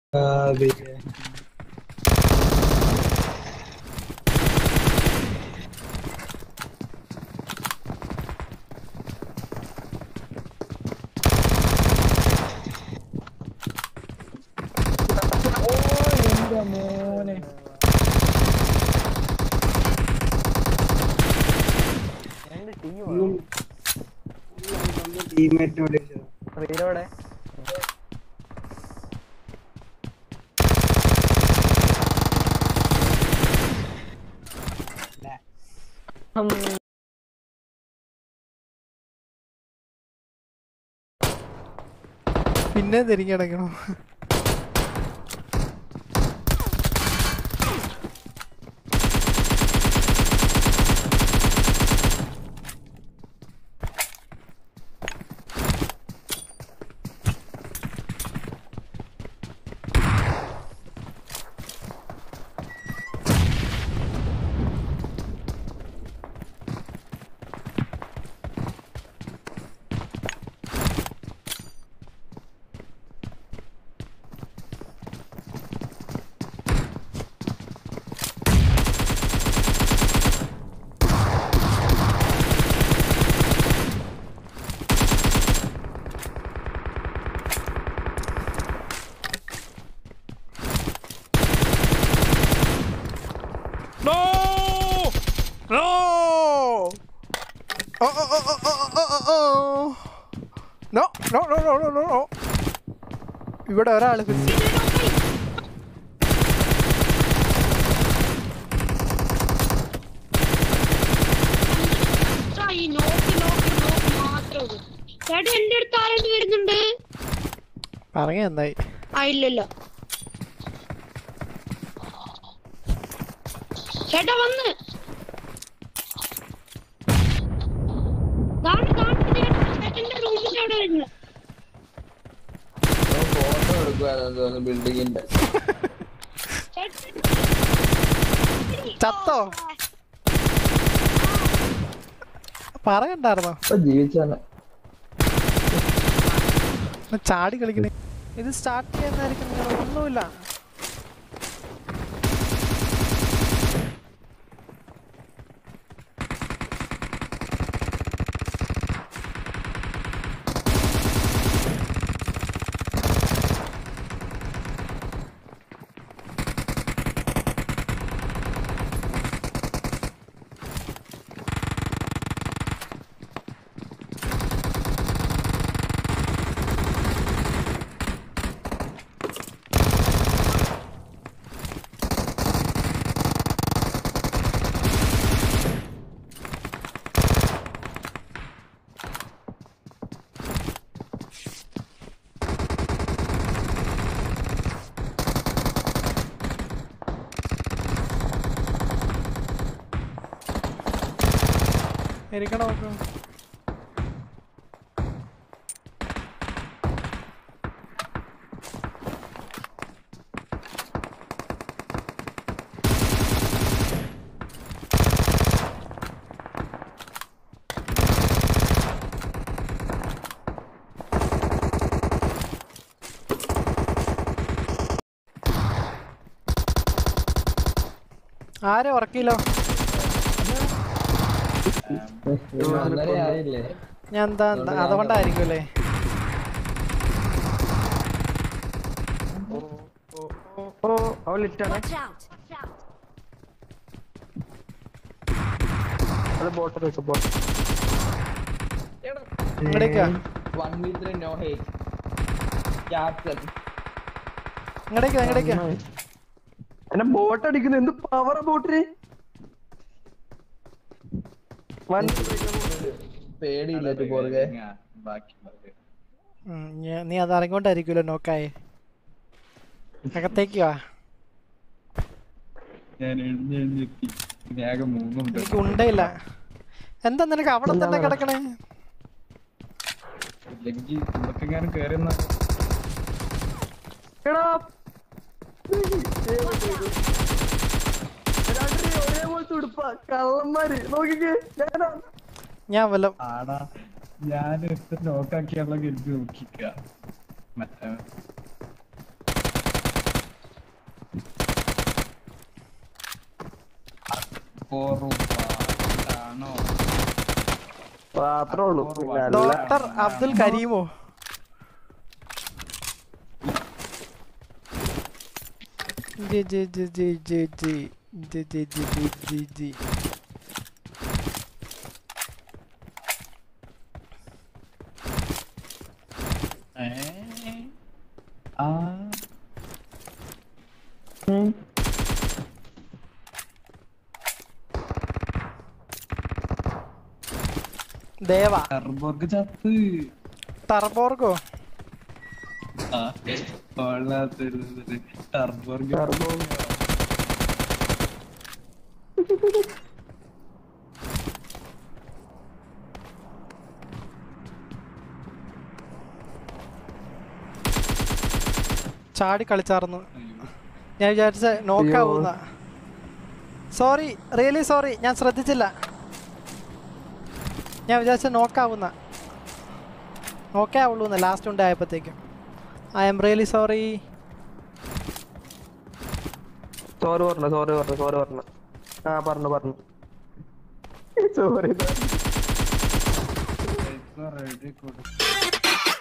ടീമേറ്റിനോട് റീലോടെ പിന്നെ തിരിഞ്ഞു കിടക്കണം No! No! Oh, oh, oh, oh, oh, oh, oh. No, no, no, no, no, no, no. ഇവിടെ ഒരാള് fix ആ, ഈ നോക്കി നോക്കി നോക്കി മാത്രമേ ഉള്ളൂ ചേട്ടാ എന്റെ അടുത്ത് ആരെങ്കിലും വരുന്നുണ്ട് പറഞ്ഞ എന്തായി ആ ഇല്ലല്ല ചേട്ടാ വന്ന് ദാണ്ട് ദാണ്ട് ചേട്ടാ, ചേട്ടന്റെ റൂമിന്റെ അവിടെ വരുന്നു ഫോട്ടോ എടുക്കുവാന്ന് തോന്നുന്നു ബിൽഡിങ്ങിന്റെ ചത്തോ പറയണ്ടായിരുന്നോ ഇപ്പൊ ജീവിച്ചാണ് ഒന്ന് ചാടി കളിക്കണേ ഇത് സ്റ്റാർട്ട് ചെയ്യുന്നതായിരിക്കും വേറെ ഒന്നുമില്ല ഇരിക്കണ നോക്ക് ആരെ ഉറക്കില്ലോ ഒന്നര ആയില്ലേ ഞാൻ എന്താ എന്താ അതുകൊണ്ടായിരിക്കും അല്ലേ ഓ അവൻ ലിറ്റാണ് അത് ബോട്ട് വെക്കും ബോട്ട് ഇങ്ങടേക്കാ one V three no hate captain ഇങ്ങടേക്കാ ഇങ്ങടേക്കാ എന്നെ ബോട്ട് അടിക്കുന്നു എന്ത് പവർ ബോട്ടിന് വൻ പേടിയില്ല പുറകെ ഉം, ഞാ- നീ അത് അറിഞ്ഞോണ്ടായിരിക്കുമല്ലോ നോക്കായി അകത്തേക്ക് വാ ഞാൻ എഴുന്നേറ്റി ആകെ മൂന്നുണ്ട് എനിക്ക് ഉണ്ടയില്ല എന്താ നിനക്ക് അവിടെ തന്നെ കിടക്കണേ ഇല്ലെങ്കിൽ നമുക്കെങ്ങാനും കയറി എടാ രണ്ടു ഒരേപോലത്തെ ഉടുപ്പാ കള്ളന്മാര് നോക്കിക്കേ ഞാനാ ഞാൻ വല്ല ആടാ ഞാൻ എത്ര നോക്കാക്കിയുള്ള കരുതി നോക്കിക്ക മറ്റേ പോറു പാട്ടാണോ മാത്രേ ഉള്ളൂ പിന്നെ അല്ല ഡോക്ടർ അബ്ദുൽ കരീമോ ജി ജി ജി ജി ജി ജി ജി ജി ജി ജി ജി ജി ഏ? ആ ഉം. ദേവ ടർബോർക്ക് ചത്ത് ടർബോർഗോ ആ കൊള്ളാത്തൊരു ടർബോർക്ക് ടർബോ. ചാടി കളിച്ചാർന്നു ഞാൻ വിചാരിച്ച നോക്കാവുന്ന സോറി റിയലി സോറി ഞാൻ ശ്രദ്ധിച്ചില്ല ഞാൻ വിചാരിച്ച നോക്കാവുന്ന നോക്കേ ആവുള്ളൂ ലാസ്റ്റ് ഉണ്ടായപ്പോഴത്തേക്കും I am really sorry sorry പറഞ്ഞു സോറി പറഞ്ഞു സോറി പറഞ്ഞു ആ പറഞ്ഞു പറഞ്ഞു സോറി റെഡി കൊടുക്കും